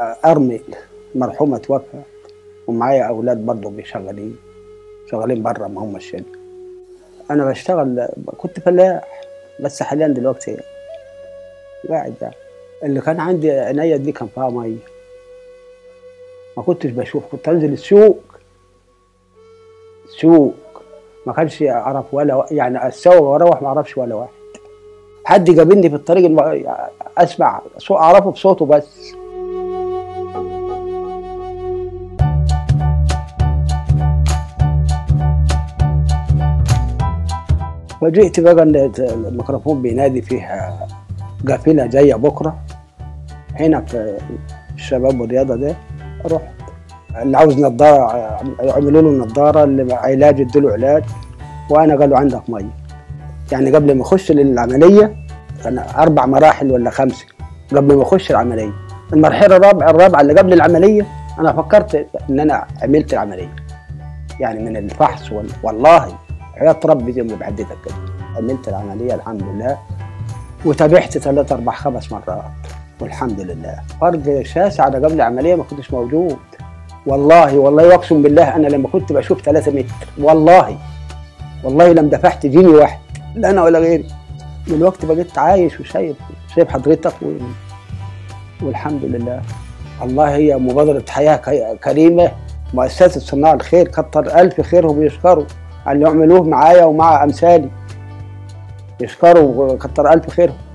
ارمي مرحومه توفى ومعايا اولاد برضه بيشغلين شغالين بره ما هم الشغل انا بشتغل كنت فلاح بس حاليا دلوقتي قاعد يعني اللي كان عندي عينيا دي كان فيها ميه ما كنتش بشوف كنت انزل السوق سوق ما كانش اعرف ولا يعني السوق واروح ما اعرفش ولا واحد حد جابني في الطريق الم- اسمع صوت اعرفه بصوته بس وجئت بقى إن الميكروفون بينادي فيها قافله جايه بكره هنا في الشباب والرياضه ده رحت اللي عاوز نظاره عملوا له نظاره اللي علاج ادوا علاج وانا قالوا عندك ميه يعني قبل ما اخش للعمليه كان اربع مراحل ولا خمسه قبل ما اخش العمليه المرحله الرابعه الرابعه اللي قبل العمليه انا فكرت ان انا عملت العمليه يعني من الفحص وال- والله حياة ربي زي ما بعدتك كده عملت العمليه الحمد لله وتابعت ثلاث اربع خمس مرات والحمد لله فرق شاسع على قبل العمليه ما كنتش موجود والله والله واقسم بالله انا لما كنت بشوف ثلاثة متر والله والله لم دفعت جنيه واحد لا انا ولا غيري من وقت بقيت عايش وشايف شايف حضرتك و... والحمد لله الله هي مبادرة حياة ك- كريمة مؤسسة صناع الخير كتر ألف خيرهم يشكروا على اللي يعملوه معايا ومع أمثالي يشكروا وكتر ألف خيرهم